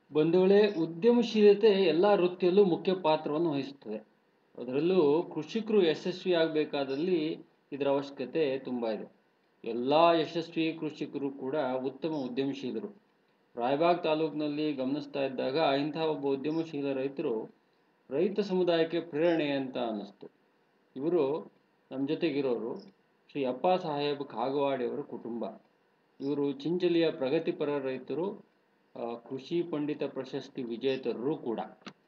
ಬಂಧುಗಳೇ ಉದ್ಯಮಶೀಲತೆ ಎಲ್ಲ ವೃತ್ತಿಯಲ್ಲೂ ಮುಖ್ಯ ಪಾತ್ರವನ್ನು ವಹಿಸುತ್ತದೆ ಅದರಲ್ಲೂ ಕೃಷಿಕರು ಯಶಸ್ವಿ ಆಗಬೇಕಾದಲ್ಲಿ ಇದರ ಅವಶ್ಯಕತೆ ತುಂಬ ಇದೆ ಎಲ್ಲ ಯಶಸ್ವಿ ಕೃಷಿಕರು ಕೂಡ ಉತ್ತಮ ಉದ್ಯಮಶೀಲರು ರಾಯಬಾಗ್ ತಾಲೂಕಿನಲ್ಲಿ ಗಮನಿಸ್ತಾ ಇದ್ದಾಗ ಇಂತಹ ಒಬ್ಬ ಉದ್ಯಮಶೀಲ ರೈತರು ರೈತ ಸಮುದಾಯಕ್ಕೆ ಪ್ರೇರಣೆ ಅಂತ ಅನ್ನಿಸ್ತು ಇವರು ನಮ್ಮ ಜೊತೆಗಿರೋರು ಶ್ರೀ ಅಪ್ಪ ಸಾಹೇಬ್ ಕಾಗವಾಡಿಯವರ ಕುಟುಂಬ ಇವರು ಚಿಂಚಲಿಯ ಪ್ರಗತಿಪರ ರೈತರು ಆ, ಕೃಷಿ ಪಂಡಿತ ಪ್ರಶಸ್ತಿ ವಿಜೇತರು ಕೂಡ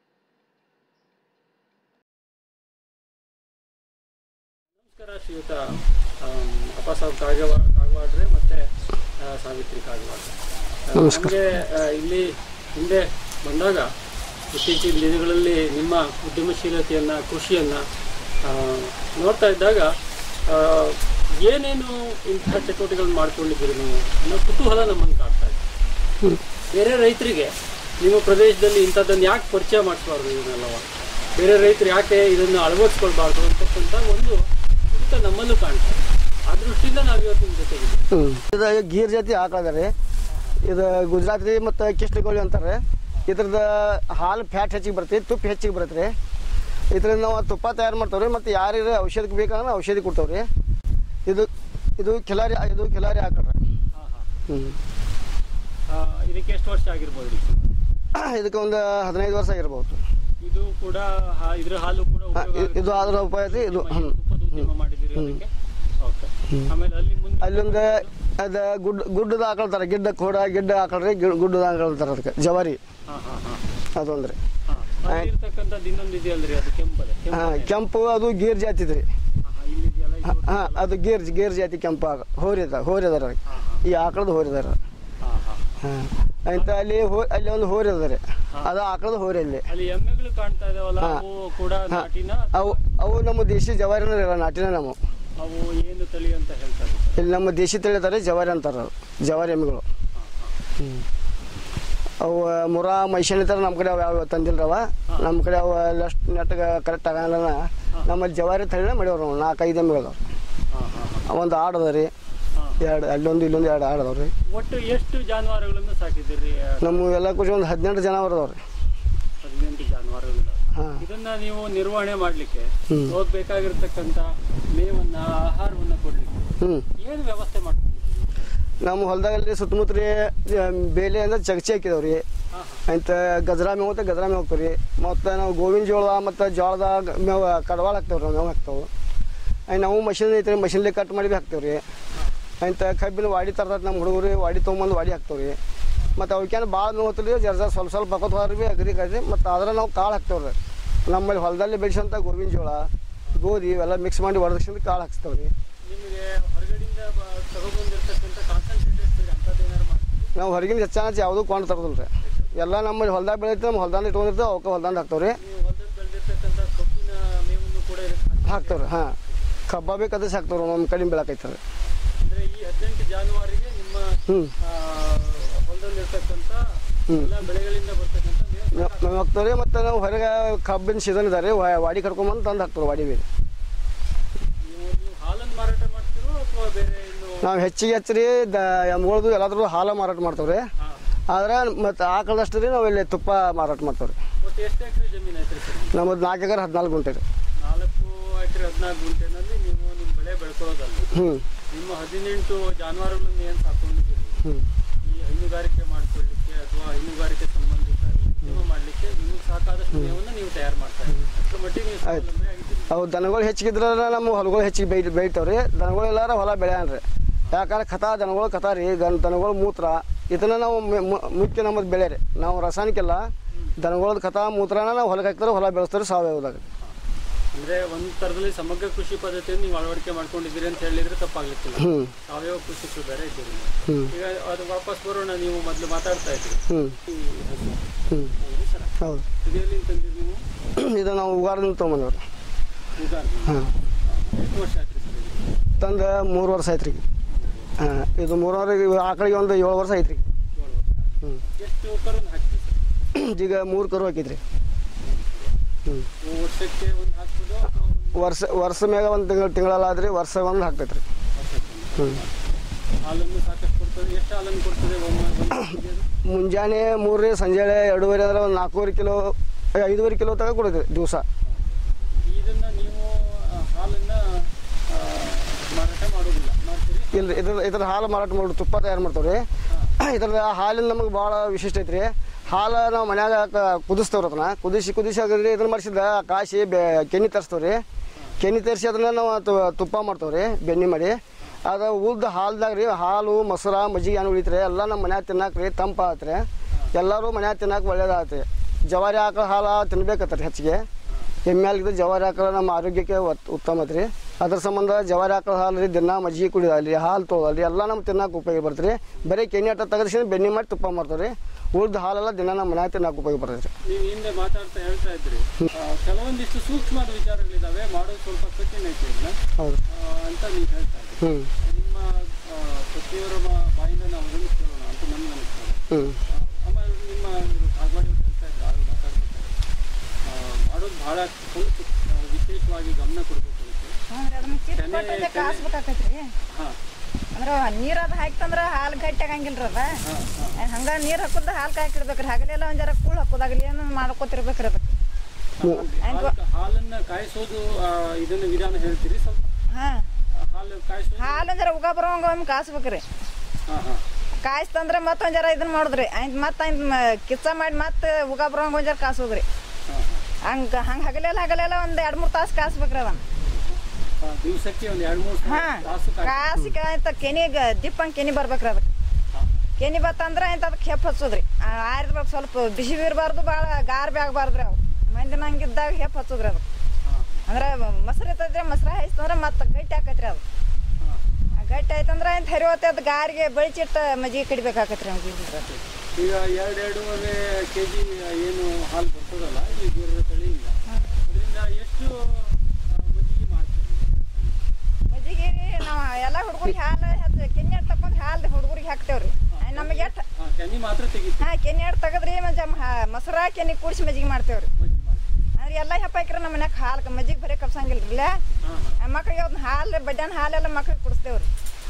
ನಮಸ್ಕಾರ ಶ್ರೀಯುತ ಆಮ್, ಅಪ್ಪ ಸಾಹೇಬ್ ಕಾಗವ ಕಾಗವಾಡ್ರೆ ಮತ್ತೆ ಆ, ಸಾವಿತ್ರಿ ಕಾಗವಾಡ್ ನಮಗೆ ಇಲ್ಲಿ ಹಿಂದೆ ಬಂದಾಗ ಇತ್ತೀಚಿನ ದಿನಗಳಲ್ಲಿ ನಿಮ್ಮ ಉದ್ಯಮಶೀಲತೆಯನ್ನು ಕೃಷಿಯನ್ನು ನೋಡ್ತಾ ಇದ್ದಾಗ ಆ, ಏನೇನು ಇಂತಹ ಚಟುವಟಿಕೆಗಳನ್ನು ಮಾಡ್ಕೊಂಡಿದ್ದೀರಿ ನೀವು ಅನ್ನೋ ಕುತೂಹಲ ನಮ್ಮನ್ನು ಕಾಡ್ತಾ ಇದೆ ಬೇರೆ ರೈತರಿಗೆ ನಿಮ್ಮ ಪ್ರದೇಶದಲ್ಲಿ ಇಂಥದ್ದನ್ನು ಯಾಕೆ ಪರಿಚಯ ಮಾಡಿಸ್ಬಾರ್ದು ಇವನ್ನೆಲ್ಲವ ಬೇರೆ ರೈತರು ಯಾಕೆ ಇದನ್ನು ಅಳವಡಿಸ್ಕೊಳ್ಬಾರ್ದು ಅಂತಕ್ಕಂಥ ಒಂದು ಕುರಿತ ನಮ್ಮಲ್ಲೂ ಕಾಣ್ತಾರೆ ಆ ದೃಷ್ಟಿಯಿಂದ ನಾವು ಇವತ್ತು ನಿಮ್ಮ ಜೊತೆಗಿದ್ದೀವಿ ಇದು ಗೀರ್ ಜಾತಿ ಆಕಳದಾರೆ ಇದು ಗುಜರಾತಿ ಮತ್ತು ಕಿಷ್ಟಗೋಳಿ ಅಂತಾರೆ ಇದ್ರದ ಹಾಲು ಫ್ಯಾಟ್ ಹೆಚ್ಚಿಗೆ ಬರ್ತೈತಿ ತುಪ್ಪ ಹೆಚ್ಚಿಗೆ ಬರುತ್ತೆ ರೀ ಇದರಿಂದ ನಾವು ತುಪ್ಪ ತಯಾರು ಮಾಡ್ತಾವ್ರಿ ಮತ್ತು ಯಾರಿಗೆ ಔಷಧಿಗೆ ಬೇಕಂದ್ರೆ ಔಷಧಿ ಕೊಡ್ತಾವ್ರಿ ಇದು ಇದು ಕಿಲಾರಿ ಇದು ಕಿಲಾರಿ ಆಕಳ್ರಿ ಹಾಂ ಹಾಂ ಹ್ಞೂ ಇದಕ್ಕೆ ಎಷ್ಟು ವರ್ಷ ಆಗಿರ್ಬೋದು ರೀ ಇದಕ್ಕೆ ಒಂದು ಹದಿನೈದು ವರ್ಷ ಆಗಿರ್ಬೋದು ಇದು ಕೂಡ ಹಾ- ಇದ್ರ ಹಾಲು ಕೂಡ ಹಾ, ಉಪಯೋಗ ಇ- ಇದು ಆದ್ರ ಉಪಾಯ ಐತಿ ಇದು ನಿಮ್ಮ ಹ್ಞೂ ತುಪ್ಪದ ಉದ್ಯಮ ಮಾಡಿದ್ದೀರಿ ಅದಕ್ಕೆ ಓಕೆ ಆಮೇಲೆ ಅಲ್ಲಿ ಮುಂದೆ ಅಲ್ಲೊಂದು ಅದು ಗುಡ್ ಗುಡ್ಡದ ಆಕಳ್ತಾರೆ ಗಿಡ್ಡ ಕೋಡ ಗಿಡ್ಡ ಆಕಳ್ರಿ ಗಿ- ಗುಡ್ಡದ ಆಕಳ್ತಾರೆ ಅದಕ್ಕೆ ಜವಾರಿ ಹಾಂ ಹಾಂ ಹಾಂ ಅದೊಂದ್ರಿ ಹಾಂ ಅಲ್ಲಿರ್ತಕ್ಕಂಥದ್ದು ಇನ್ನೊಂದು ಇದೆಯಲ್ರಿ ಅದು ಕೆಂಪದೆ ಹಾಂ ಕೆಂಪು ಅದು ಗೀರ್ ಜಾತಿ ಐತ್ರಿ ಇಲ್ಲಿದೆಯಲ್ಲ ಇದು ಹಾಂ ಅದು ಗೇರ್ ಗೇರ್ ಜಾತಿ ಕೆಂಪು ಆಗ ಹೋರಿದ ಹೋರಿದಾರ ಈ ಆಕಳದ ಹೋರಿದಾರ ಹಾಂ ಹಾಂ ಹಾಂ ಅಂತ ಅಲ್ಲಿ ಹೋ ಅಲ್ಲಿ ಒಂದು ಹೋರಿ ಅದ ರೀ ಅದು ಆಕಳದ ಹೋರಿ ಅಲ್ಲಿ ಅಲ್ಲಿ ಎಮ್ಮೆಗಳು ಕಾಣ್ತಾ ಇದಾವಲ್ಲ ಹಾ. ಅವು ಕೂಡ ನಾಟಿನ ಅವು ಅವು ನಮ್ಮ ದೇಶಿ ಜವಾರಿನ ಇರಲ್ಲ ನಾಟಿನ ನಾವು ಅವು ಏನು ತಳಿ ಅಂತ ಹೇಳ್ತಾರೆ ಇಲ್ಲಿ ನಮ್ಮ ದೇಶಿ ತಿಳಿತಾರೆ ಜವಾರಿ ಅಂತಾರ ಅದು. ಜವಾರಿ ಎಮ್ಮೆಗಳು ಹ್ಮ್. ಅವು ಮುರ ಮೈಸೂರು ಥರ ನಮ್ಮ ಕಡೆ ಅವು ಯಾವ ತಂದಿಲ್ರವ ನಮ್ಮ ಕಡೆ ಅವು ಲಸ್ಟ್ ನೆಟ್ಗೆ ಕರೆಕ್ಟ್ ಆಗಲ್ಲ ನಮ್ಮಲ್ಲಿ ಜವಾರಿ ತಳಿನ ಮಾಡ್ಯವ್ರು ನಾವು ನಾಲ್ಕೈದು ಎಮ್ಮೆಗಳು ಹಾಂ ಹಾಂ ಒಂದು ಆಡು ಅದ ರೀ ಹಾಂ ಎರಡು ಅಲ್ಲೊಂದು ಇಲ್ಲೊಂದು ಎರಡು ಆಡು ಅದಾವ ರೀ ಒಟ್ಟು ಎಷ್ಟು ಜಾನುವಾರುಗಳನ್ನು ಸಾಕಿದ್ದೀರಿ ನಮ್ಮ ಎಲ್ಲ ಖುಷಿ ಒಂದು ಹದಿನೆಂಟು ಜನ ಅದಾವ ರೀ ಹದಿನೆಂಟು ಜಾನುವಾರುಗಳು ಹಾಂ ಇದನ್ನ ನೀವು ನಿರ್ವಹಣೆ ಮಾಡ್ಲಿಕ್ಕೆ ಹ್ಮ್. ಹೋಗ್ಬೇಕಾಗಿರ್ತಕ್ಕಂಥ ಮೇವನ್ನ ಆಹಾರವನ್ನ ಕೊಡ್ಲಿಕ್ಕೆ ಹ್ಞೂ ಏನು ವ್ಯವಸ್ಥೆ ಮಾಡ್ಕೊಂಡಿದ್ದೀರಿ ನಮ್ಮ ಹೊಲದಾಗಲ್ಲಿ ಸುತ್ತಮುತ್ತ ರೀ ಬೇಲೆ ಅಂದ್ರೆ ಚಗಚಿ ಹಾಕಿದವ್ರಿ ಹಾಂ ಅಂತ ಗಜರಾ ಮೇವು ಅಂತ ಗಜರಾ ಮೇವು ಹಾಕ್ತೀವಿ ರೀ ಮತ್ತು ನಾವು ಗೋವಿನ ಜೋಳ ಮತ್ತು ಜೋಳದ ಮೇವು ಕಡವಾಳ ಹಾಕ್ತೇವೆ ರೀ ಮೇವು ಹಾಕ್ತಾವೆ ಆಯ್ತು ನಾವು ಮಷಿನ್ ಐತೆ ರೀ ಮಷಿನ್ಲಿ ಕಟ್ ಮಾಡಿ ಭೀ ಹಾಕ್ತೇವೆ ರೀ ಅಂತ ಕಬ್ಬಿನ ವಾಡಿ ತರ್ತದೆ ನಮ್ಮ ಹುಡುಗರು ವಾಡಿ ತೊಗೊಂಬಂದು ವಾಡಿ ಹಾಕ್ತೇವೆ ರೀ ಮತ್ತು ಅವಕ್ಕೇನು ಭಾಳ ನೋವು ರೀ ಜರ ಜರ ಸ್ವಲ್ಪ ಸ್ವಲ್ಪ ಹಾಕೋದು ಹೋದ್ರೆ ಭೀ ಅಗ್ರಿ ಕರಿ ಮತ್ತು ಅದ್ರ ನಾವು ಕಾಳು ಹಾಕ್ತೇವೆ ರೀ ನಮ್ಮಲ್ಲಿ ಹೊಲದಲ್ಲಿ ಬೆಳೆಸೋಂಥ ಗೋವಿನ ಜೋಳ ಗೋಧಿ ಇವೆಲ್ಲ ಮಿಕ್ಸ್ ಮಾಡಿ ಒಡಗಿಸಿಂದ ಕಾಳು ಹಾಕ್ಸ್ತೇವೆ ರೀ ನಿಮಗೆ ಹೊರಗಡೆಯಿಂದ ಬ- ತಗೊಬಂದಿರ್ತಕ್ಕಂಥ ಕಾನ್ಸಂಟ್ರೇಟೆಡ್ ಅಂಥದ್ದು ಏನಾರು ಮಾಡ್ತೀವಿ ನಾವು ಹೊರಗಿನ ಹೆಚ್ಚಾನ ಯಾವುದೂ ಕೊಂಡು ತರೋದಿಲ್ಲ ರೀ ಎಲ್ಲ ನಮ್ಮಲ್ಲಿ ಹೊಲ್ದಾಗ ಬೆಳೀತೀವಿ ನಮ್ಮ ಹೊಲ್ದಾನ ಇಟ್ಕೊಂಡಿರ್ತೇವೆ ಅವಕ್ಕೆ ಹೊಲ್ದಾನ ಹಾಕ್ತೇವೆ ರೀ ನೀವು ಹೊಲದಲ್ಲಿ ಬೆಳೆದಿರ್ತಕ್ಕಂಥ ಕಬ್ಬಿನ ಮೇವನ್ನು ಕೂಡ ಇದಕ್ಕೆ ಹಾಕ್ತೀವಿ. ಹಾಕ್ತೇವೆ ರೀ ಹಾಂ ಕಬ್ಬ ಬೇಕಾದ್ರೆ ಸಾಕ್ತೇವೆ ನಮ್ಮ ಕಡಿಮೆ ಬೆಳಕೈತೆ ರೀ ಅಂದ್ರೆ ಈ ಹದಿನೆಂಟು ಜಾನುವಾರಿಗೆ ನಿಮ್ಮ ಹ್ಞೂ ಆ, ಹೊಲದಲ್ಲಿರ್ತಕ್ಕಂಥ ಹ್ಮ್. ಎಲ್ಲ ಬೆಳೆಗಳಿಂದ ಬರ್ತಕ್ಕಂಥ ಮೇವು ನಾವು ಹಾಕ್ತೇವೆ ರೀ ಮತ್ತು ನಾವು ಹೊರಗೆ ಕಬ್ಬಿನ ಸೀಸನ್ ಇದ್ದಾರೆ ವಾಡಿ ಕರ್ಕೊಂಬಂದು ತಂದು ಹಾಕ್ತೇವೆ ವಾಡಿ ಬೇರೆ ನೀವು ನೀವು ಹಾಲನ್ನು ಮಾರಾಟ ಮಾಡ್ತೀರೋ ಅಥವಾ ಬೇರೆ ಇನ್ನು ನಾವು ಹೆಚ್ಚಿಗೆ ಹೆಚ್ಚು ರೀ ದ ಎಮ್ಗಳದು ಎಲ್ಲಾದ್ರೂ ಹಾಲು ಮಾರಾಟ ಮಾಡ್ತೇವೆ ರೀ ಹಾ. ಆದ್ರೆ ಮತ್ತು ಆಕಳದಷ್ಟು ರೀ ನಾವು ಇಲ್ಲಿ ತುಪ್ಪ ಮಾರಾಟ ಮಾಡ್ತೇವೆ ರೀ ಒಟ್ಟು ಎಷ್ಟು ಎಕರೆ ಜಮೀನು ಐತ್ರಿ ಸರ್ ನಮ್ಮದು ನಾಲ್ಕು ಎಕರೆ ಹದಿನಾಲ್ಕು ಗುಂಟೆ ರೀ ನಾಲ್ಕು ಎಕರೆ ಹದಿನಾಲ್ಕು ಗುಂಟೆನಲ್ಲಿ ನೀವು ನಿಮ್ಮ ಬೆಳೆ ಬೆಳ್ಕೊಳ್ಳೋದಲ್ಲ ಹ್ಞೂ ನಿಮ್ಮ ಹದಿನೆಂಟು ಜಾನುವಾರುಗಳನ್ನು ಏನು ಸಾಕೊಂಡಿದ್ದೀರಿ ಹ್ಞೂ ಈ ಹೈನುಗಾರಿಕೆ ಮಾಡ್ಕೊಳ್ಳಿಕ್ಕೆ ಅಥವಾ ಹೈನುಗಾರಿಕೆ ಸಂಬಂಧಿತ ಉದ್ಯಮ ಮಾಡಲಿಕ್ಕೆ ನಿಮಗೆ ಸಾಕಾದಷ್ಟು ಮೇವನ್ನು ನೀವು ತಯಾರು ಮಾಡ್ತಾ ಇದ್ದೀರಿ ಅಷ್ಟರ ಮಟ್ಟಿಗೆ ನೀವು ಸ್ವಾವಲಂಬಿ ಆಗಿದ್ದೀರಿ ಅವು ದನಗಳು ಹೆಚ್ಚಿಗಿದ್ರೆ ನಮ್ಮ ಹೊಲಗಳು ಹೆಚ್ಚಿಗೆ ಬೈ ಬೆಳಿತಾವೆ ರೀ ದನಗಳು ಎಲ್ಲಾರ ಹೊಲ ಬೆಳೆಯನ್ರಿ ಯಾಕಂದ್ರೆ ಕಥಾ ದನಗಳು ಕಥಾ ರೀ ಗನ್ ದನಗಳು ಮೂತ್ರ ಇದನ್ನ ನಾವು ಮು- ಮು- ಮುಖ್ಯ ನಮ್ಮದು ಬೆಳೆ ರೀ ನಾವು ರಾಸಾಯನಿಕ ದನಗಳದ ಕಥಾ ಮೂತ್ರನ ನಾವು ಹೊಲಕ್ಕೆ ಹಾಕ್ತಾರೆ ಹೊಲ ಬೆಳೆಸ್ತಾರೆ ಸಾವಯವದಾಗ ಅಂದ್ರೆ ಒಂದು ಥರದಲ್ಲಿ ಸಮಗ್ರ ಕೃಷಿ ಪದ್ಧತಿಯನ್ನು ನೀವು ಅಳವಡಿಕೆ ಮಾಡ್ಕೊಂಡಿದ್ದೀರಿ ಅಂತ ಹೇಳಿದ್ರೆ ತಪ್ಪಾಗ್ಲಿಕ್ಕಿಲ್ಲ ಹ್ಞೂ ಸಾವಯವ ಕೃಷಿಕರು ಬೇರೆ ಇದ್ದೀರಿ ನೀವು. ಹ್ಞೂ ಈಗ ಅದು ವಾಪಸ್ ಬರೋಣ ನೀವು ಮೊದಲು ಮಾತಾಡ್ತಾ ಇದ್ರಿ ಹ್ಞೂ ಈ ಹಸು. ಹ್ಞೂ ಹೌದು ಸರ್ ಹೌದು ಇದೆಲ್ಲಿ ತಂದಿರಿ ನೀವು ಇದು ನಾವು ಉಗಾರದಿಂದ ತೊಗೊಂಬಂದವ್ರಿ ಉದಾಹರಣೆ ಹಾಂ ಎಷ್ಟು ವರ್ಷ ಆಯ್ತು ಸರ್ ಇದು? ತಂದು ಮೂರು ವರ್ಷ ಆಯ್ತು ರೀ ಹಾಂ ಇದು ಮೂರುವರೆ ಆಕಳಿಗೆ ಒಂದು ಏಳು ವರ್ಷ ಐತ್ರಿ ಏಳು ವರ್ಷ. ಹ್ಞೂ ಎಷ್ಟು ಕರುನ ಹಾಕ್ತೀವಿ ಸರ್ ಈಗ ಮೂರು ಕರು ಹಾಕಿದ್ರಿ ಹ್ಞೂ ನೀವು ವರ್ಷಕ್ಕೆ ಒಂದು ಹಾಕ್ಬೋದು ಅಥವಾ ಒಂದು ವರ್ಷ ವರ್ಷ ಮ್ಯಾಗ ಒಂದು ತಿಂಗಳು ತಿಂಗಳಲ್ಲ ಆದ್ರಿ ವರ್ಷ ಒಂದು ಹಾಕ್ತೈತೆ ರೀ ವರ್ಷಕ್ಕೆ ಒಂದು? ಹ್ಞೂ ಹಾಲನ್ನು ಸಾಕಷ್ಟು ಕೊಡ್ತದೆ ಎಷ್ಟು ಹಾಲನ್ನು ಕೊಡ್ತದೆ ಒಮ್ಮೆ ಒಂದು ಹಸುವಿಗೆ ಅದು? ಮುಂಜಾನೆ ಮೂರನೇ ಸಂಜೆ ಎರಡೂವರೆ ಅಂದ್ರೆ ಒಂದು ನಾಲ್ಕೂವರೆ ಕಿಲೋ ಏ, ಐದೂವರೆ ಕಿಲೋ ತನಕ ಕೊಡ್ತೀವಿ ದಿವಸ ಇದನ್ನ ನೀವು ಆ, ಹಾಲನ್ನ ಆ, ಮಾರಾಟ ಮಾಡೋದಿಲ್ಲ ಮಾಡ್ತೀರಿ ಇಲ್ಲ ಇದ್ರ ಇದ್ರ ಹಾಲು ಮಾರಾಟ ಮಾಡಿ ತುಪ್ಪ ತಯಾರು ಮಾಡ್ತಾವ್ರಿ ಇದ್ರ ಹಾಲಿನ ನಮಗೆ ಭಾಳ ವಿಶಿಷ್ಟ ಐತ್ರಿ ಹಾಲು ನಾವು ಮನ್ಯಾಗ ಕ- ಕುದಿಸ್ತೇವ್ರಿ ಅದನ್ನ ಕುದಿಸಿ ಕುದಿಸಿ ಅದ್ರಲ್ಲಿ ಇದನ್ನ ಮಾಡಿಸಿದ ಕಾಸಿ ಬೆ ಕೆನಿ ತರಿಸ್ತೇವ್ರಿ ಕೆನಿ ತರಿಸಿ ಅದನ್ನ ನಾವು ತು- ತುಪ್ಪ ಮಾಡ್ತೇವ್ರಿ ಬೆಣ್ಣೆ ಮಾಡಿ ಅದು ಉಳ್ದ ಹಾಲ್ದಾಗ ರೀ ಹಾಲು ಮೊಸರ ಮಜ್ಜಿಗೆ ಏನು ಉಳಿತ್ರಿ ಎಲ್ಲ ನಮ್ಮ ಮನ್ಯಾಗ ತಿನ್ನಾಕ ರೀ ತಂಪ ಆತ್ರಿ ಎಲ್ಲರೂ ಮನ್ಯಾಗ ತಿನ್ನಾಕ ಒಳ್ಳೇದಾತ್ರಿ ಜವಾರಿ ಆಕಳ ಹಾಲು ತಿನ್ಬೇಕತ್ರಿ ಹೆಚ್ಚಿಗೆ ಎಮ್ಮೆ ಹಾಲಿಗಿಂತ ಜವಾರಿ ಆಕಳ ನಮ್ಮ ಆರೋಗ್ಯಕ್ಕೆ ಒತ್- ಉತ್ತಮ ಐತ್ರಿ ಅದ್ರ ಸಂಬಂಧ ಜವಾರಿ ಆಕಳ ಹಾಲು ರೀ ದಿನ ಮಜ್ಜಿಗೆ ಕುಡಿಯೋದಲ್ಲಿ ಹಾಲು ತೊಗೊಳಲ್ಲಿ ಎಲ್ಲ ನಮ್ಮ ತಿನ್ನಕ್ಕೆ ಉಪಯೋಗ ಬರ್ತದೆ ಬರೀ ಕೆನೆ ಆಟ ತೆಗೆಸಿ ಬೆಣ್ಣೆ ಮಾಡಿ ತುಪ್ಪ ಮಾಡ್ತಾವ್ರಿ ಉಳ್ದ ಹಾಲೆಲ್ಲ ದಿನ ನಮ್ಮ ಮನ್ಯಾಗ ತಿನ್ನಕ್ಕೆ ಉಪಯೋಗ ಬರ್ತೈತೆ ನೀವು ಹಿಂದೆ ಮಾತಾಡ್ತಾ ಹೇಳ್ತಾ ಇದ್ರಿ ಆ, ಕೆಲವೊಂದಿಷ್ಟು ಸೂಕ್ಷ್ಮದ ವಿಚಾರಗಳಿದಾವೆ ಮಾಡೋದು ಸ್ವಲ್ಪ ಕಠಿಣ ಐತೆ ಇದನ್ನ ಹೌದು ಆ, ಅಂತ ನೀವು ಹೇಳ್ತಾ ಇದ್ರಿ ಹ್ಞೂ ನಿಮ್ಮ ಆ, ಪತಿಯವರ ಮ- ಬಾಯಿಂದ ನಾವು ಅದನ್ನು ಕೇಳೋಣ ಅಂತ ನಮ್ಗೆ ಅನಿಸ್ತದೆ ಹ್ಞೂ ಆ, ಆಮೇಲೆ ನಿಮ್ಮ ಇವರು ಕಾಗವಾಡಿ ಅವ್ರು ಹೇಳ್ತಾ ಇದ್ರು ಆಗ ಮಾತಾಡ್ಬೇಕಾದ್ರೆ ಆ, ಮಾಡೋದು ಬಹಳ ಸ್ವಲ್ಪ ಆ, ವಿಶೇಷವಾಗಿ ಗಮನ ಕೊಡಬೇಕು ಅದಕ್ಕೆ ಹ್ಞೂ ಅದನ್ನ ಕಿತ್ತು ಕೊಟ್ಟೆ ಕಾಸ್ಬೇಕಾಕೈತ್ರಿ ಹಾಂ ಅಂದ್ರೆ ನೀರ್ ಅದು ಹಾಕ್ತಂದ್ರ ಹಾಲು ಗಟ್ಟಿ ಆಗಂಗಿಲ್ರಿ ಅದ ಹಂಗ ನೀರ್ ಹಾಕುದ ಹಾಲು ಕಾಯ್ಕಿಡ್ಬೇಕ್ರಿ ಹಗಲೆಲ್ಲ ಒಂದ್ ಜರ ಕೂಳ್ ಹಾಕೋದಾಗ್ಲಿ ಏನೋ ಮಾಡ್ಕೋತಿರ್ಬೇಕ್ರಿ ಅದಕ್ಕೆ ಹಾಲು- ಹಾಲನ್ನ ಕಾಯಿಸೋದು ಆ, ಇದನ್ನ ವಿಧಾನ ಹೇಳ್ತೀರಿ ಸ್ವಲ್ಪ ಹಾ ಆ, ಹಾಲು ಕಾಯಿಸೋದು ಹಾಲು ಒಂದ್ ಜರ ಉಗ ಬರೋಂಗ ಒಮ್ಮೆ ಕಾಸ್ಬೇಕ್ರಿ ಹಾಂ ಹಾಂ ಕಾಯಿಸ್ತಂದ್ರ ಮತ್ತೊಂದ್ ಜರ ಇದನ್ನ ಮಾಡುದ್ರಿ ಆಯ್ತು ಮತ್ತೆ ಕಿಚ್ಚ ಮಾಡಿ ಮತ್ತೆ ಉಗ ಬರೋಂಗ ಒಂದ್ ಜರ ಕಾಸೋದ್ರಿ ಹಾಂ ಹಂಗ ಹಂಗ ಹಗಲೆಲ್ಲ ಹಗಲೆಲ್ಲ ಒಂದ್ ಎರಡ್ ಮೂರ್ ತಾಸು ಕಾಸ್ಬೇಕ್ರಿ ಅದನ್ನ ಹಾಂ ದಿವಸಕ್ಕೆ ಒಂದು ಎರಡು ಮೂರು ಹಾ ತಾಸು ಕಾಯಿ ಕಾಸಿ ಆಯ್ತ ಕೆನಿಗ ದಿಪ್ಪಂಗ್ ಕೆನಿ ಬರ್ಬೇಕ್ರಿ ಅದಕ್ಕೆ ಹಾಂ ಕೆನಿ ಬತ್ತಂದ್ರ ಆಯ್ತು ಅದಕ್ಕೆ ಹೆಪ್ ಹಚ್ಚೋದ್ರಿ ಆರಿರ್ಬೇಕು ಸ್ವಲ್ಪ ಬಿಸಿ ಇರಬಾರ್ದು ಭಾಳ ಗಾರ್ಬಿ ಆಗಬಾರ್ದ್ರಿ ಅವು ಮಂದಿನ ಹಂಗಿದ್ದಾಗ ಹೆಪ್ ಹಚ್ಚೋದ್ರಿ ಅದು ಹಾಂ ಅಂದ್ರೆ ಮೊಸರು ಇರ್ತದ್ರಿ ಮೊಸರು ಹಾಯಿಸ್ತಂದ್ರೆ ಮತ್ತೆ ಗಟ್ಟಿ ಆಕತ್ರಿ ಅದು ಹಾಂ ಆ ಗಟ್ಟಿ ಆಯ್ತಂದ್ರೆ ಆಯ್ತು ಹರಿವತ್ತೆ ಅದು ಗಾರಿಗೆ ಬಳಿಚಿಟ್ಟು ಮಜ್ಜಿಗೆ ಕಡಿಬೇಕಾಕತ್ರಿ ಅವ್ಗೆ ಈಗ ಎರಡು ಎರಡೂವರೆ ಕೆ ಜಿ ಏನು ಹಾಲು ಬರ್ತದಲ್ಲ ಈ ಬೇರೆ ತಳಿಯಿಂದ ಅದರಿಂದ ಎಷ್ಟು ಆ, ಮಜ್ಜಿಗೆ ಮಾಡ್ತೀರಿ ಮಜ್ಜಿಗೆ ರೀ ನಾವು ಎಲ್ಲ ಹುಡುಗರಿಗೆ ಹಾಲು ಹಚ್ಚಿ ಕೆನ್ನೆ ತಕೊಂಡ್ ಹಾಲು ಹುಡುಗರಿಗೆ ಹಾಕ್ತೇವ್ರಿ ನಮಗೆ ಎಷ್ಟು ಹಾಂ ಕೆನಿ ಮಾತ್ರ ತೆಗಿತೀವಿ ಹಾಂ ಕೆನ್ನೆ ಎಡ್ ತೆಗದ್ರಿ ಮಂಜ ಮೊಸರ ಕೆನ್ನೆ ಕೂಡಿಸಿ ಮಜ್ಜಿಗೆ ಮಾಡ್ತೇವ್ರಿ ಮಜ್ಜಿಗೆ ಮಾಡ್ತೀವಿ ಅಂದ್ರೆ ಎಲ್ಲ ಹೆಪ್ಪ ಹಾಕಿರ ನಮ್ಮ ಮನ್ಯಾಗ ಹಾಲು ಮಜ್ಜಿಗೆ ಬರೀ ಕಪ್ಸಂಗಿಲ್ರಿಲ್ಲ ಹಾಂ ಹಾಂ ಮಕ್ಳಿಗೆ ಅವ್ನ ಹಾಲು ಬಡ್ಯಾನ ಹಾಲೆಲ್ಲ ಮಕ್ಳಿಗೆ ಕುಡಿಸ್ತೇವ್ರಿ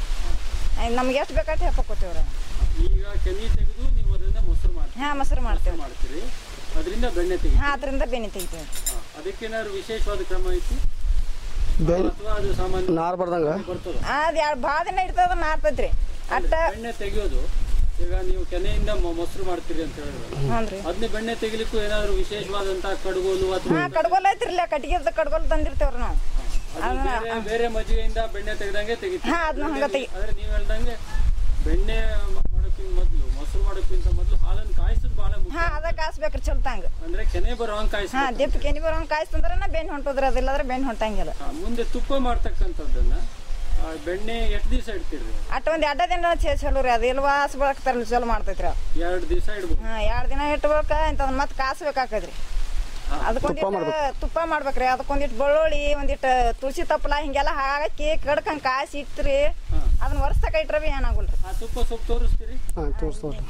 ನಮ್ಗೆ ಎಷ್ಟು ಬೇಕಾದ್ರೆ ಹೆಪ್ಪಕೋತೇವ್ರಿ ಈಗ ಕೆನಿ ತೆಗೆದು ನೀವು ಅದರಿಂದ ಮೊಸರು ಮಾಡ್ತೀರಿ ಹಾಂ ಮೊಸರು ಮಾಡ್ತೇವ್ರಿ ಮಾಡ್ತೀರಿ ಅದರಿಂದ ಬೆಣ್ಣೆ ತೆಗಿ ಹಾಂ ಅದರಿಂದ ಬೆಣ್ಣೆ ತೆಗಿತೇವ್ರಿ ಅದಕ್ಕೇನಾದ್ರು ವಿಶೇಷವಾದ ಕ್ರಮ ಐತಿ ಬೆನ್ ಅಥವಾ ಅದು ಸಾಮಾನ್ಯ ನಾರು ಬರ್ದಂಗೆ ಬರ್ತದ ಅದು ಎರಡು ಭಾಳ ದಿನ ಇರ್ತದ ನಾರ್ತೈತ್ರಿ ಅಟ್ಟ ಬೆಣ್ಣೆ ತೆಗೆಯೋದು ಈಗ ನೀವು ಕೆನೆಯಿಂದ ಮೊ- ಮೊಸರು ಮಾಡ್ತೀರಿ ಅಂತ ಹೇಳಿದ್ರಲ್ಲ ಹ್ಞೂ ರೀ ಅದನ್ನ ಬೆಣ್ಣೆ ತೆಗಿಲಿಕ್ಕೂ ಏನಾದ್ರು ವಿಶೇಷವಾದಂತಹ ಕಡುಗೋಲು ಅಥವಾ ಹಾಂ ಕಡ್ಗೋಲ್ ಐತ್ರಿಲ್ಲ ಕಟ್ಟಿಗೆದ ಕಡ್ಗೋಲ್ ತಂದಿರ್ತೇವ್ರಿ ನಾವು ಅದು ಬೇರೆ ಬೇರೆ ಮಜ್ಜಿಗೆಯಿಂದ ಬೆಣ್ಣೆ ತೆಗೆದಂಗೆ ತೆಗಿತೀವಿ ಹಾಂ ಅದನ್ನ ಹಂಗೆ ತೆಗಿ ಆದ್ರೆ ನೀವು ಹೇಳ್ದಂಗೆ ಬೆಣ್ಣೆ ಮ- ಮಾಡೋಕ್ಕಿಂತ ಮೊದಲು ಮೊಸರು ಮಾಡೋಕ್ಕಿಂತ ಮೊದಲು ಹಾಲನ್ನು ಕಾಯಿಸೋದು ಬಹಳ ಮುಖ್ಯ ಹಾಂ ಅದ ಕಾಸ್ಬೇಕ್ರಿ ಚಲ್ತಂಗ ಅಂದ್ರೆ ಕೆನೆ ಬರೋ ಹಂಗೆ ಕಾಯಿಸ ಹಾಂ ದಿಪ್ಪ ಕೆನಿ ಬರೋಂಗೆ ಕಾಯಿಸ್ತಂದ್ರೆ ಬೆಣ್ಣೆ ಹೊಂಟೋದ್ರಿ ಅದಿಲ್ಲದ್ರೆ ಬೆಣ್ಣೆ ಹೊಂಟಂಗಿಲ್ಲ ಮುಂದೆ ತುಪ್ಪ ಮಾಡ್ತಕ್ಕಂಥದ್ದನ್ನ ಆ, ಬೆಣ್ಣೆ ಎಷ್ಟು ದಿವಸ ಇಡ್ತೀರಿ ಅಟ್ಟ ಒಂದು ಎರಡು ದಿನ ಚೆ- ಚಲೋ ರೀ ಅದು ಎಲ್ಲಿ ವಾಸ ಬಳಕ್ತಾರಲ್ಲ ಚಲೋ ಮಾಡ್ತೈತ್ರಿ ಅದು ಎರಡು ದಿವಸ ಇಡ್ಬೋದು ಹಾಂ ಎರಡು ದಿನ ಇಟ್ಬೇಕ ಇಂಥದ್ ಮತ್ತೆ ಕಾಸ್ಬೇಕಾಕದ್ರಿ ಅದಕ್ಕೊಂದಿಟ್ಟು ತುಪ್ಪ ಮಾಡ್ಬೇಕ್ರಿ ಅದಕ್ಕೊಂದಿಟ್ಟು ಬೆಳ್ಳುಳ್ಳಿ ಒಂದಿಟ್ಟು ತುಳಸಿ ತಪ್ಪಲ ಹಿಂಗೆಲ್ಲ ಹಾಕಿ ಕಡ್ಕಂಗ್ ಕಾಸಿ ಇಟ್ರಿ ಹಾಂ ಅದನ್ನ ವರ್ಷ ಇಟ್ರೆ ಭೀ ಏನಾಗಲ್ರಿ ಆ ತುಪ್ಪ ಸೊಪ್ಪು ತೋರಿಸ್ತೀರಿ ಹಾಂ ತೋರಿಸ್ತವ್ರಿ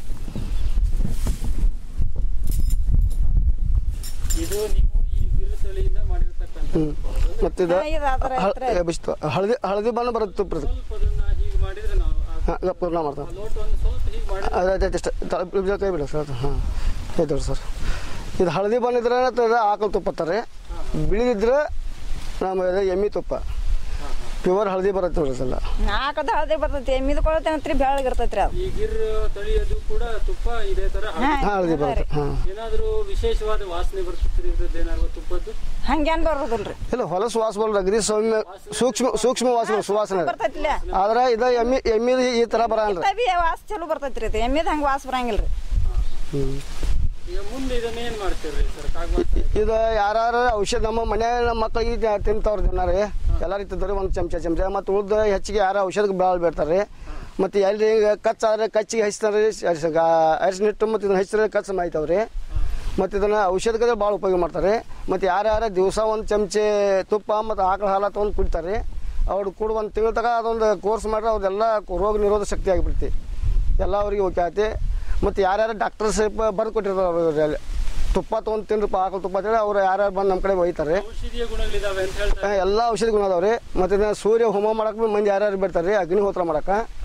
ಇದು ನೀವು ಈ ಗಿರು ತಳಿಯಿಂದ ಮಾಡಿರ್ತಕ್ಕಂಥ ಹ್ಞೂ ಮತ್ತು ಇದು ಹಾ, ಇದು ಅದರ ಹತ್ರ ಹಳ- ಬಿಸ್ತು ಹಳದಿ ಹಳದಿ ಬಣ್ಣ ಬರುತ್ತೆ ತುಪ್ಪ ಇದು ಸ್ವಲ್ಪ ಅದನ್ನ ಹೀಗೆ ಮಾಡಿದ್ರೆ ನಾವು ಆ ಹಾಂ ಪೂರ್ಣ ಮಾಡ್ತಾವೆ ಲೋಟವನ್ನು ಸ್ವಲ್ಪ ಹೀಗೆ ಮಾಡಿದ್ರೆ ಅದಾಯ್ತು ಇಷ್ಟ ತಳ ಕೈ ಬಿಡ ಸರ್ ಹಾಂ ಆಯ್ತು ಸರ್ ಇದು ಹಳದಿ ಬಣ್ಣ ಇದ್ರೆ ಅದು ಆಕಳು ತುಪ್ಪ ತಾರೆ ಬಿಳಿದಿದ್ರೆ ನಮ್ಮ ಇದು ಎಮ್ಮೆ ತುಪ್ಪ ಪ್ಯೂರ್ ಹಳದಿ ಬರುತ್ತೆ ನೋಡ್ರಿ ಸಲ್ಲ ನಾಲ್ಕದ ಹಳದಿ ಬರ್ತೈತಿ ಎಮ್ಮಿದ ಕೊಳತೇನತ್ರಿ ಬೆಳಗ್ಗೆ ಇರ್ತೈತ್ರಿ ಅದು ಈ ಗಿರ್ ತಳಿಯದು ಕೂಡ ತುಪ್ಪ ಇದೇ ತರ ಹಾ, ಹಾಂ ಹಳದಿ ಬರುತ್ತೆ ಹಾಂ ಏನಾದ್ರೂ ವಿಶೇಷವಾದ ವಾಸನೆ ಬರ್ತದೆ ಇದ್ರದ್ದು ಏನಾದ್ರು ತುಪ್ಪದ್ದು ಹಂಗೇನ್ ಬರೋದಿಲ್ರಿ ಇಲ್ಲ ಹೊಲಸು ವಾಸ ಬರಲ್ಲ ಅಗದಿ ಸೌಮ್ಯ ಸೂಕ್ಷ್ಮ ಸೂಕ್ಷ್ಮ ವಾಸನೆ ಸುವಾಸನೆ ಬರ್ತೈತಿಲ್ಲ ಆದ್ರೆ ಇದು ಎಮ್ಮಿ ಎಮ್ಮಿದು ಈ ಥರ ಬರಲ್ಲ ಬಿ ವಾಸ ಚಲೋ ಬರ್ತೈತ್ರಿ ಇದು ಎಮ್ಮಿದ ಹಂಗ ವಾಸ ಬರಂಗಿಲ್ರಿ ಹ್ಞೂ ಈಗ ಮುಂದೆ ಇದನ್ನ ಏನ್ ಮಾಡ್ತೀರಿ ಸರ್ ಕಾಗವಾಡ ಇದು ಯಾರು ಔಷಧ ನಮ್ಮ ಮನೆ ನಮ್ಮ ಮಕ್ಕಳಿಗೆ ತ- ತಿಂತವ್ರ ಜನ ರೀ ಎಲ್ಲರೂ ತಿಂತಾರೆ ಒಂದು ಚಮಚ ಚಮಚ ಮತ್ತು ಉಳ್ದ ಹೆಚ್ಚಿಗೆ ಯಾರು ಔಷಧಕ್ಕೆ ಭಾಳ ಬೇಡ್ತಾರೆ ಮತ್ತು ಎಲ್ಲಿ ಈಗ ಕಚ್ಚಾದ್ರೆ ಕಚ್ಚಿಗೆ ಹಚ್ತಾರೆ ಅರಿಶಿನಿಟ್ಟು ಮತ್ತು ಇದನ್ನ ಹಚ್ಚಿದ್ರೆ ಕಚ್ಚ ಮಾಯ್ತಾವ್ರಿ ಮತ್ತು ಇದನ್ನು ಔಷಧಕ್ಕೆ ಭಾಳ ಉಪಯೋಗ ಮಾಡ್ತಾರೆ ಮತ್ತು ಯಾರ್ಯಾರು ದಿವಸ ಒಂದು ಚಮಚೆ ತುಪ್ಪ ಮತ್ತು ಆಕಳ ಹಾಲು ತೊಗೊಂಡು ಕುಡಿತಾರೆ ಅವ್ರು ಕೂಡ ಒಂದು ತಿಂಗಳ ತಗ ಅದೊಂದು ಕೋರ್ಸ್ ಮಾಡ್ರೆ ಅವ್ರದೆಲ್ಲ ರೋಗ ನಿರೋಧಕ ಶಕ್ತಿ ಆಗಿಬಿಡ್ತಿ ಎಲ್ಲ ಅವ್ರಿಗೆ ಓಕೆ ಆಯ್ತು ಮತ್ತು ಯಾರ್ಯಾರು ಡಾಕ್ಟರ್ಸ್ ಬರೆದು ಕೊಟ್ಟಿರ್ತಾರೆ ಅವ್ರು ತುಪ್ಪ ತೊಗೊಂಡು ತಿನ್ರಪ್ಪ ಆಕಳ ತುಪ್ಪ ಅಂತೇಳಿ ಅವ್ರು ಯಾರ್ಯಾರು ಬಂದು ನಮ್ಮ ಕಡೆ ಒಯ್ತಾರೆ ಔಷಧೀಯ ಗುಣಗಳಿದಾವೆ ಅಂತ ಹೇಳ್ತಾರೆ ಎಲ್ಲ ಔಷಧಿ ಗುಣ ಅದಾವ್ರಿ ಮತ್ತು ಇದನ್ನ ಸೂರ್ಯ ಹೋಮ ಮಾಡಕ್ಕೆ ಭೀ ಮಂದಿ ಯಾರ್ಯಾರು ಬಿಡ್ತಾರೆ ರೀ ಅಗ್ನಿಹೋತ್ರ ಮಾಡಕ್ಕೆ ಹಾ,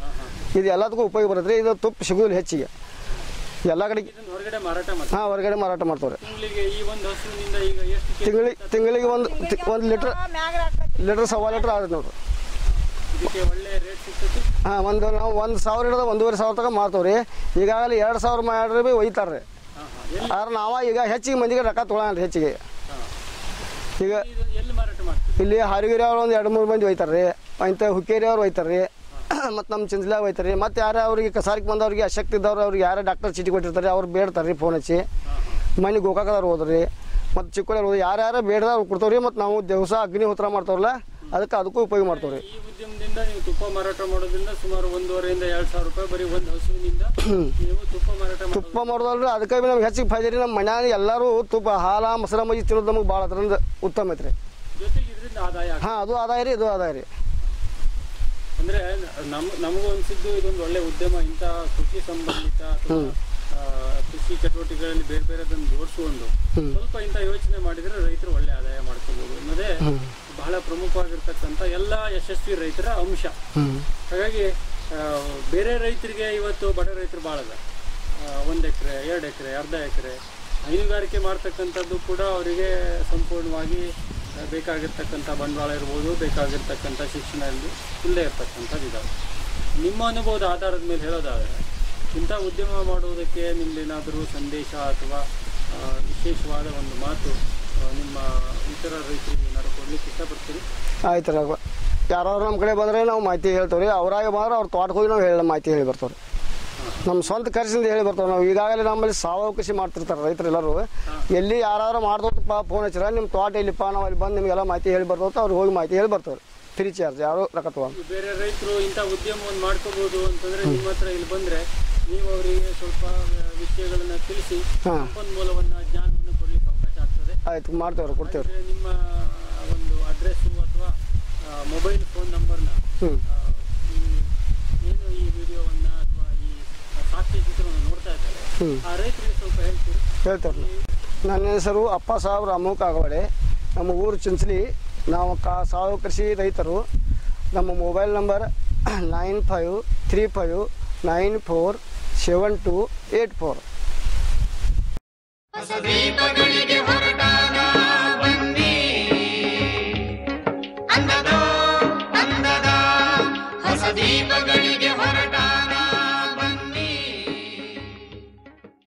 ಇದು ಎಲ್ಲದಕ್ಕೂ ಉಪಯೋಗ ಬರುತ್ತೆ ಇದು ತುಪ್ಪ ಸಿಗೋದಿಲ್ಲ ಹೆಚ್ಚಿಗೆ ಎಲ್ಲ ಕಡೆಗೆ ಇದನ್ನ ಹೊರಗಡೆ ಮಾರಾಟ ಮಾಡ್ತಾರೆ ಹಾಂ ಹೊರಗಡೆ ಮಾರಾಟ ಮಾಡ್ತಾವ್ರೆ ತಿಂಗಳಿಗೆ ಈ ಒಂದು ಹಸುವಿನಿಂದ ಈಗ ಎಷ್ಟು ಕೆಜಿ ತಿಂಗಳಿಗೆ ತಿಂಗಳಿಗೆ ಒಂದು ಒಂದು ಲೀಟ್ರ್ ಮ್ಯಾಗ ಹಾಕತ್ರಿ ಲೀಟ್ರ್ ಸವಾ ಲೀಟ್ರ್ ಆಗುತ್ತೆ ನೋಡ್ರಿ ಇದಕ್ಕೆ ಒಳ್ಳೆ ರೇಟ್ ಸಿಗ್ತದೆ ಹಾಂ ಒಂದು ನಾವು ಒಂದು ಸಾವಿರ ಹಿಡಿದ ಒಂದೂವರೆ ಸಾವಿರ ತನಕ ಮಾರ್ತವ್ರಿ ಈಗಾಗಲೇ ಎರಡು ಸಾವಿರ ಮಾಡ್ರಿ ಭೀ ಒಯ್ತಾರೆ ರೀ ಹಾ ಹಾ ಎಲ್ಲಿ ಆದ್ರೆ ನಾವು ಈಗ ಹೆಚ್ಚಿಗೆ ಮಂದಿಗೆ ರೊಕ್ಕ ತೊಗೊಳಲ್ಲ ಹೆಚ್ಚಿಗೆ ಹಾ. ಈಗ ಇದು ಎಲ್ಲಿ ಮಾರಾಟ ಮಾಡ್ತೀವಿ ಇಲ್ಲಿ ಹಾರಿಗಿರಿ ಅವ್ರು ಒಂದು ಎರಡು ಮೂರು ಮಂದಿ ಒಯ್ತಾರೆ ರೀ ಇಂಥ ಹುಕ್ಕೇರಿ ಅವ್ರು ಒಯ್ತಾರೆ ರೀ ಮತ್ತು ನಮ್ಮ ಚಿಂಚಲಾಗ ಒಯ್ತಾರೆ ರೀ ಮತ್ತು ಯಾರು ಅವ್ರಿಗೆ ಕಸಾರಿಗೆ ಬಂದವ್ರಿಗೆ ಅಶಕ್ತಿ ಇದ್ದವ್ರು ಅವ್ರಿಗೆ ಯಾರು ಡಾಕ್ಟರ್ ಚೀಟಿ ಕೊಟ್ಟಿರ್ತಾರೆ ಅವ್ರು ಬೇಡ್ತಾರೆ ರೀ ಫೋನ್ ಹಚ್ಚಿ ಮನೆ ಗೋಕಾಕದವ್ರು ಹೋದ್ರಿ ಮತ್ತು ಚಿಕ್ಕೋಳ್ಳಿ ಹೋದ್ರಿ ಯಾರ್ಯಾರು ಬೇಡದವ್ರು ಕೊಡ್ತಾವ್ರಿ ರೀ ಮತ್ತು ನಾವು ದಿವಸ ಅಗ್ನಿಹೋತ್ರ ಮಾಡ್ತಾವ್ರಲ್ಲ ಅದಕ್ಕೆ ಅದಕ್ಕೂ ಉಪಯೋಗ ಮಾಡ್ತಾವ್ರಿ ಈ ಉದ್ಯಮದಿಂದ ನೀವು ತುಪ್ಪ ಮಾರಾಟ ಮಾಡೋದ್ರಿಂದ ಸುಮಾರು ಒಂದೂವರೆಯಿಂದ ಎರಡು ಸಾವಿರ ರೂಪಾಯಿ ಬರೀ ಒಂದು ಹಸುವಿನಿಂದ ನೀವು ತುಪ್ಪ ಮಾರಾಟ ಮಾಡೋದು ತುಪ್ಪ ಮಾಡೋದಲ್ರಿ ಅದಕ್ಕೆ ಬಿ ನಮ್ಗೆ ಹೆಚ್ಚಿಗೆ ಫಾಯ್ದೆ ರೀ ನಮ್ಮ ಮನ್ಯಾಗ ಎಲ್ಲರೂ ತುಪ್ಪ ಹಾಲ ಮೊಸರ ಮಜ್ಜಿ ತಿನ್ನೋದು ನಮಗೆ ಭಾಳ ಅದರಿಂದ ಉತ್ತಮ ಐತ್ರಿ ಜೊತೆಗೆ ಇದರಿಂದ ಆದಾಯ ಆಗ್ತದೆ. ಹಾಂ ಅದು ಆದಾಯ ರೀ ಇದು ಆದಾಯ ರೀ ಅಂದ್ರೆ ನಮ್ ನಮಗೂ ಅನ್ಸಿದ್ದು ಇದೊಂದು ಒಳ್ಳೆ ಉದ್ಯಮ ಇಂಥ ಕೃಷಿ ಸಂಬಂಧಿತ ಅಥವಾ ಆ, ಕೃಷಿ ಚಟುವಟಿಕೆಗಳಲ್ಲಿ ಬೇರೆ ಬೇರೆದನ್ನು ಜೋಡಿಸಿಕೊಂಡು ಸ್ವಲ್ಪ ಇಂಥ ಯೋಚನೆ ಮಾಡಿದ್ರೆ ರೈತರು ಒಳ್ಳೆ ಆದಾಯ ಮಾಡ್ಕೋಬಹುದು ಅನ್ನೋದೇ ಬಹಳ ಪ್ರಮುಖವಾಗಿರ್ತಕ್ಕಂಥ ಎಲ್ಲ ಯಶಸ್ವಿ ರೈತರ ಅಂಶ ಹಾಗಾಗಿ ಆ, ಬೇರೆ ರೈತರಿಗೆ ಇವತ್ತು ಬಡ ರೈತರು ಭಾಳ ಅದ ಒಂದು ಎಕರೆ ಎರಡು ಎಕರೆ ಅರ್ಧ ಎಕರೆ ಹೈನುಗಾರಿಕೆ ಮಾಡ್ತಕ್ಕಂಥದ್ದು ಕೂಡ ಅವರಿಗೆ ಸಂಪೂರ್ಣವಾಗಿ ಆ, ಬೇಕಾಗಿರ್ತಕ್ಕಂಥ ಬಂಡವಾಳ ಇರ್ಬೋದು ಬೇಕಾಗಿರ್ತಕ್ಕಂಥ ಶಿಕ್ಷಣ ಇರ್ಬೋದು ಇಲ್ಲೇ ಇರ್ತಕ್ಕಂಥದ್ದು ಇದಾವೆ ನಿಮ್ಮ ಅನುಭವದ ಆಧಾರದ ಮೇಲೆ ಹೇಳೋದಾದರೆ ಇಂಥ ಉದ್ಯಮ ಮಾಡುವುದಕ್ಕೆ ನಿಮ್ದೇನಾದರೂ ಸಂದೇಶ ಅಥವಾ ಆ, ವಿಶೇಷವಾದ ಒಂದು ಮಾತು ಆ, ನಿಮ್ಮ ಇತರ ರೈತರಿಗೆ ಏನಾದ್ರು ಕೊಡ್ಲಿಕ್ಕೆ ಇಷ್ಟಪಡ್ತೀರಿ ಆಯ್ತು ರೀ ಯಾರಾದ್ರು ನಮ್ಮ ಕಡೆ ಬಂದರೆ ನಾವು ಮಾಹಿತಿ ಹೇಳ್ತೇವೆ ರೀ ಅವ್ರಾಗ ಬಂದ್ರೆ ಅವ್ರ ತೋಟಕ್ಕೆ ಹೋಗಿ ನಾವು ಹೇಳಿ ಮಾಹಿತಿ ಹೇಳಿ ಬರ್ತಾವೆ ರೀ ನಮ್ಮ ಸ್ವಂತ ಖರ್ಚಿಂದ ಹೇಳಿ ಬರ್ತಾವೆ ನಾವು ಈಗಾಗಲೇ ನಮ್ಮಲ್ಲಿ ಸಾವಯವ ಕೃಷಿ ಮಾಡ್ತಿರ್ತಾರೆ ರೈತರು ಎಲ್ಲರೂ ಎಲ್ಲಿ ಯಾರಾದ್ರೂ ಮಾಡ್ದೋತಪ್ಪ ಫೋನ್ ಹಚ್ಚಿರ ನಿಮ್ಮ ತೋಟ ಇಲ್ಲಿಪ್ಪ ನಾವು ಅಲ್ಲಿ ಬಂದು ನಿಮಗೆಲ್ಲ ಮಾಹಿತಿ ಹೇಳಿ ಬರ್ತಾವೆ ಅವ್ರು ಹೋಗಿ ಮಾಹಿತಿ ಹೇಳಿ ಬರ್ತಾವೆ ಫ್ರೀ ಚಾರ್ಜ್ ಯಾರು ರೊಕ್ಕ ತಗೊಂಡು ಬೇರೆ ರೈತರು ಇಂಥ ಉದ್ಯಮವನ್ನು ಮಾಡ್ಕೋಬಹುದು ಅಂತಂದ್ರೆ ನಿಮ್ಮ ಹತ್ರ ಇಲ್ಲಿ ಬಂದ್ರೆ ನೀವು ಅವರಿಗೆ ಸ್ವಲ್ಪ ವಿಷಯಗಳನ್ನ ತಿಳಿಸಿ ಹಾಂ ಸಂಪನ್ಮೂಲವನ್ನ ಜ್ಞಾನವನ್ನು ಕೊಡ್ಲಿಕ್ಕೆ ಅವಕಾಶ ಆಗ್ತದೆ ಆಯ್ತು ಮಾಡ್ತೇವ್ರಿ ಕೊಡ್ತೇವೆ ರೀ ಹಾಗಾದ್ರೆ ನಿಮ್ಮ ಒಂದು ಅಡ್ರೆಸ್ಸು ಅಥವಾ ಮೊಬೈಲ್ ಫೋನ್ ನಂಬರ್ನ ಹ್ಞೂ ಏನು ಈ ವಿಡಿಯೋವನ್ನ ಅಥವಾ ಈ ಸಾಕ್ಷ್ಯ ಚಿತ್ರವನ್ನು ನೋಡ್ತಾ ಇದ್ದಾರೆ ಹ್ಞೂ ಆ ರೈತರಿಗೆ ಸ್ವಲ್ಪ ಹೇಳ್ತೀರಿ ಹೇಳ್ತೇವೆ ರೀ ನನ್ನ ಹೆಸರು ಅಪ್ಪ ಸಾಹೇಬ್ ರಾಮು ಕಾಗವಾಡೆ ನಮ್ಮ ಊರು ಚಿಂಚಲಿ ನಾವು ಕಾ ಸಾವಯವ ಕೃಷಿ ರೈತರು ನಮ್ಮ mobile number nine five three five nine four seven two eight four ದೀಪಗಳಿಗೆ ಹೊರಟಾಗ ಬನ್ನಿ ಅಂದದ ಅಂದದ ಹೊಸ ದೀಪಗಳು